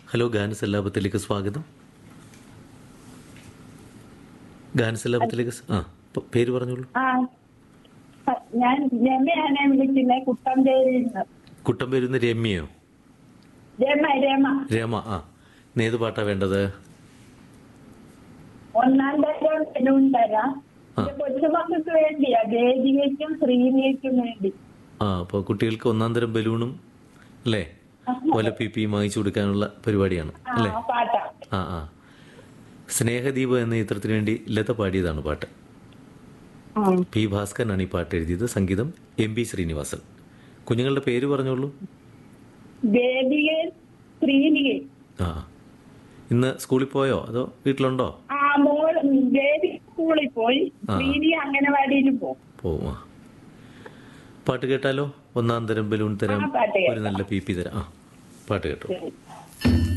Hello ഗാനസല്ലാപത്തിലേക്ക് സ്വാഗതം ഗാനസല്ലാപത്തിലേക്ക് സ്- ആ പ- പേര് പറഞ്ഞോളൂ ആ ഞാൻ രമയാണ് വിളിക്കുന്നത് കുട്ടമ്പേരിൽ നിന്ന് കുട്ടം പേരുന്ന രമ്യയോ രമ രമ രമ ആ ഇന്ന് ഏത് പാട്ടാ വേണ്ടത് ഒന്നാം തരം ബലൂൺ തരാം ആ. ഇത് കൊച്ചുമക്കൾക്ക് വേണ്ടിയാ ദേവികയ്ക്കും ശ്രീനിയയ്ക്കും വേണ്ടി ആ അപ്പോൾ കുട്ടികൾക്ക് ഒന്നാം തരം ബലൂണും അല്ലേ ഒല പി പിയും വാങ്ങിച്ചു കൊടുക്കാനുള്ള പരിപാടിയാണ് ആ അല്ലേ പാട്ടാ ആ ആ സ്നേഹദീപ എന്ന ചിത്രത്തിന് വേണ്ടി ലത പാടിയതാണ് പാട്ട് ഉം. പി ഭാസ്കരനാണ് ഈ പാട്ട് എഴുതിയത് സംഗീതം എം പി ശ്രീനിവാസൻ കുഞ്ഞുങ്ങളുടെ പേര് പറഞ്ഞോളൂ ദേവികയും ശ്രീനികയും ആ ഇന്ന് സ്കൂളിൽ പോയോ അതോ വീട്ടിലുണ്ടോ ആ മോൾ ദേവി സ്കൂളിൽ പോയി ആ. ശ്രീനി അംഗനവാടിയിൽ പോകും പോവും ആ പാട്ട് കേട്ടാലോ ഒന്നാം തരം ബലൂൺ തരം ആ, പാട്ട് കേൾക്കാം. ഒരു നല്ല പി പി തരാം ആ പാട്ട് കേട്ടോ ശരി